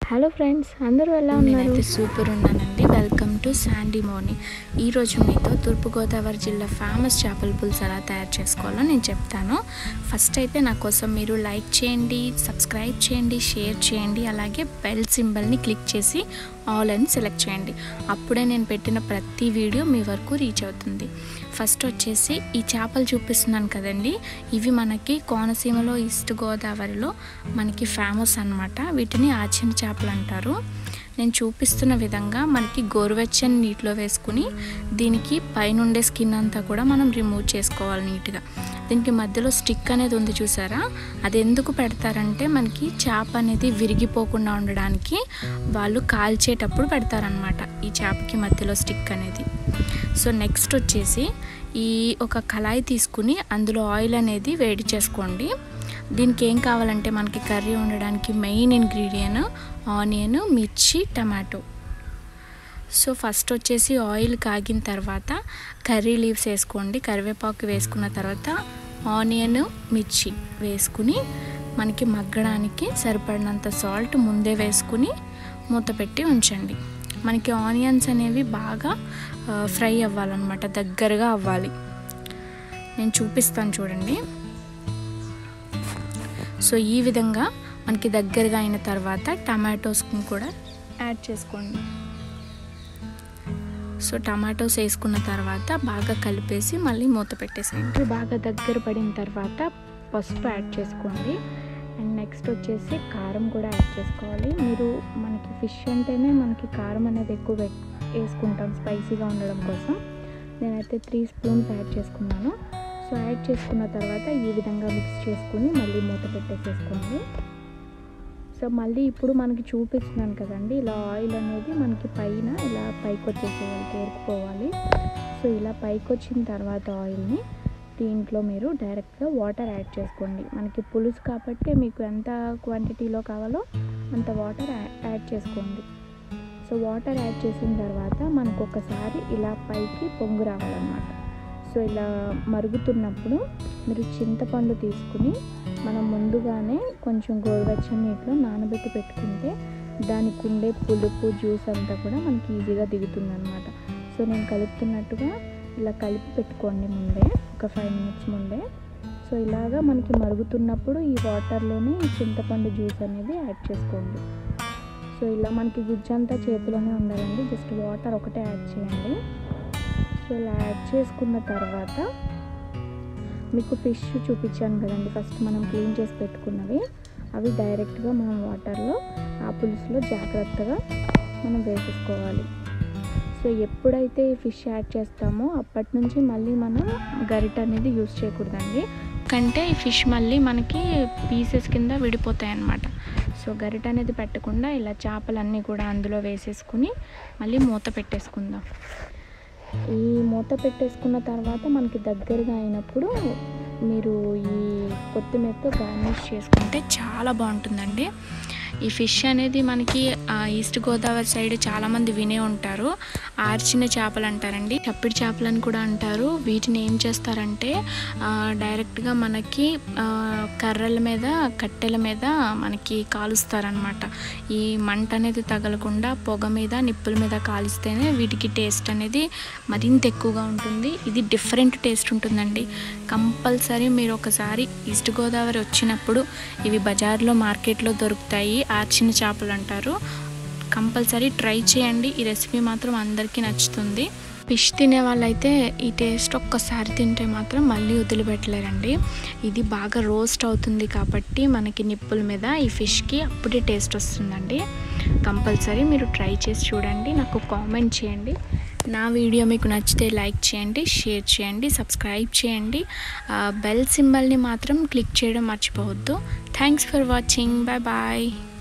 hello friends అందరూ ఎలా ఉన్నారు నేనైతే సూపర్ ఉన్నానండి వెల్కమ్ టు శాండీ మోర్నింగ్ ఈరోజు మీతో తూర్పుగోదావరి జిల్లా ఫేమస్ చేపల పులుసు ఎలా తయారు చేసుకోవాలో నేను చెప్తాను ఫస్ట్ అయితే నా కోసం మీరు లైక్ చేయండి సబ్స్క్రైబ్ చేయండి షేర్ చేయండి అలాగే బెల్ సింబల్ని క్లిక్ చేసి ఆల్ అని సెలెక్ట్ చేయండి అప్పుడే నేను పెట్టిన ప్రతి వీడియో మీ వరకు రీచ్ అవుతుంది ఫస్ట్ వచ్చేసి ఈ చేపలు చూపిస్తున్నాను కదండి ఇవి మనకి కోనసీమలో ఈస్ట్ గోదావరిలో మనకి ఫేమస్ అన్నమాట వీటిని ఆచిన చేపలు అంటారు నేను చూపిస్తున్న విధంగా మనకి గోరువెచ్చని నీటిలో వేసుకుని దీనికి పైనుండే స్కిన్ అంతా కూడా మనం రిమూవ్ చేసుకోవాలి నీట్గా దీనికి మధ్యలో స్టిక్ అనేది ఉంది చూసారా అది ఎందుకు పెడతారంటే మనకి చేప అనేది విరిగిపోకుండా ఉండడానికి వాళ్ళు కాల్చేటప్పుడు పెడతారనమాట ఈ చేపకి మధ్యలో స్టిక్ అనేది సో నెక్స్ట్ వచ్చేసి ఈ ఒక కళాయి తీసుకుని అందులో ఆయిల్ అనేది వేడి చేసుకోండి దీనికి ఏం కావాలంటే మనకి కర్రీ ఉండడానికి మెయిన్ ఇంగ్రీడియంట్ ఆనియన్ మిర్చి టమాటో సో ఫస్ట్ వచ్చేసి ఆయిల్ కాగిన తర్వాత కర్రీ లీవ్స్ వేసుకోండి కరివేపాకు వేసుకున్న తర్వాత ఆనియన్ మిర్చి వేసుకుని మనకి మగ్గడానికి సరిపడినంత సాల్ట్ ముందే వేసుకుని మూత పెట్టి ఉంచండి మనకి ఆనియన్స్ అనేవి బాగా ఫ్రై అవ్వాలన్నమాట దగ్గరగా అవ్వాలి నేను చూపిస్తాను చూడండి సో ఈ విధంగా మనకి దగ్గరగా అయిన తర్వాత టమాటోస్ని కూడా యాడ్ చేసుకోండి సో టమాటోస్ వేసుకున్న తర్వాత బాగా కలిపేసి మళ్ళీ మూత పెట్టేసేయండి బాగా దగ్గర పడిన తర్వాత పసుపు యాడ్ చేసుకోండి అండ్ నెక్స్ట్ వచ్చేసి కారం కూడా యాడ్ చేసుకోవాలి మీరు మనకి ఫిష్ అంటేనే మనకి కారం అనేది ఎక్కువ వేసుకుంటాం స్పైసీగా ఉండడం కోసం నేనైతే త్రీ స్పూన్స్ యాడ్ చేసుకున్నాను సో యాడ్ చేసుకున్న తర్వాత ఈ విధంగా మిక్స్ చేసుకుని మళ్ళీ మూత పెట్టేసేసుకోండి సో మళ్ళీ ఇప్పుడు మనకి చూపిస్తున్నాను కదండి ఇలా ఆయిల్ అనేది మనకి పైన ఇలా పైకి వచ్చేసేయాలి తేరుకుపోవాలి సో ఇలా పైకి వచ్చిన తర్వాత ఆయిల్ని దీంట్లో మీరు డైరెక్ట్గా వాటర్ యాడ్ చేసుకోండి మనకి పులుసు కాబట్టి మీకు ఎంత క్వాంటిటీలో కావాలో అంత వాటర్ యాడ్ చేసుకోండి సో వాటర్ యాడ్ చేసిన తర్వాత మనకు ఒకసారి ఇలా పైకి పొంగు రావాలన్నమాట సో ఇలా మరుగుతున్నప్పుడు మీరు చింతపండు తీసుకుని మనం ముందుగానే కొంచెం గోరువెచ్చని నీటిలో నానబెట్టి పెట్టుకుంటే దానికి ఉండే పులుపు జ్యూస్ అంతా కూడా మనకి ఈజీగా దిగుతుంది అనమాట సో నేను కలుపుతున్నట్టుగా ఇలా కలిపి పెట్టుకోండి ముందే ఒక ఫైవ్ మినిట్స్ ముందే సో ఇలాగా మనకి మరుగుతున్నప్పుడు ఈ వాటర్లోనే ఈ చింతపండు జ్యూస్ అనేది యాడ్ చేసుకోండి సో ఇలా మనకి గుజ్జంతా చేతిలోనే ఉండాలండి జస్ట్ వాటర్ ఒకటే యాడ్ చేయండి సో ఇలా యాడ్ చేసుకున్న తర్వాత మీకు ఫిష్ చూపించాను కదండి ఫస్ట్ మనం క్లీన్ చేసి పెట్టుకున్నవి అవి డైరెక్ట్గా మనం వాటర్లో ఆ పులుసులో జాగ్రత్తగా మనం వేసేసుకోవాలి సో ఎప్పుడైతే ఈ ఫిష్ యాడ్ చేస్తామో అప్పటి నుంచి మళ్ళీ మనం గరిట అనేది యూస్ చేయకూడదండి కంటే ఈ ఫిష్ మళ్ళీ మనకి పీసెస్ కింద విడిపోతాయి అన్నమాట సో గరిట అనేది పెట్టకుండా ఇలా చేపలన్నీ కూడా అందులో వేసేసుకుని మళ్ళీ మూత పెట్టేసుకుందాం ఈ మూత పెట్టేసుకున్న తర్వాత మనకి దగ్గరగా అయినప్పుడు మీరు ఈ కొత్తిమీరతో గార్నిష్ చేసుకుంటే చాలా బాగుంటుందండి ఈ ఫిష్ అనేది మనకి ఈస్ట్ గోదావరి సైడ్ చాలామంది వినే ఉంటారు ఆర్చిన చేపలు అంటారండి చప్పిడి చేపలు అని కూడా అంటారు వీటిని ఏం చేస్తారంటే డైరెక్ట్గా మనకి కర్రల మీద కట్టెల మీద మనకి కాలుస్తారనమాట ఈ మంట అనేది తగలకుండా పొగ మీద నిప్పుల మీద కాలిస్తేనే వీటికి టేస్ట్ అనేది మరింత ఎక్కువగా ఉంటుంది ఇది డిఫరెంట్ టేస్ట్ ఉంటుందండి కంపల్సరీ మీరు ఒకసారి ఈస్ట్ గోదావరి వచ్చినప్పుడు ఇవి బజార్లో మార్కెట్లో దొరుకుతాయి ఆర్చిన చేపలు అంటారు కంపల్సరీ ట్రై చేయండి ఈ రెసిపీ మాత్రం అందరికీ నచ్చుతుంది ఫిష్ తినే వాళ్ళైతే ఈ టేస్ట్ ఒక్కసారి తింటే మాత్రం మళ్ళీ వదిలిపెట్టలేరండి ఇది బాగా రోస్ట్ అవుతుంది కాబట్టి మనకి నిప్పుల మీద ఈ ఫిష్కి అప్పుడే టేస్ట్ వస్తుందండి కంపల్సరీ మీరు ట్రై చేసి చూడండి నాకు కామెంట్ చేయండి నా వీడియో మీకు నచ్చితే లైక్ చేయండి షేర్ చేయండి సబ్స్క్రైబ్ చేయండి బెల్ సింబల్ని మాత్రం క్లిక్ చేయడం మర్చిపోవద్దు thanks for watching bye bye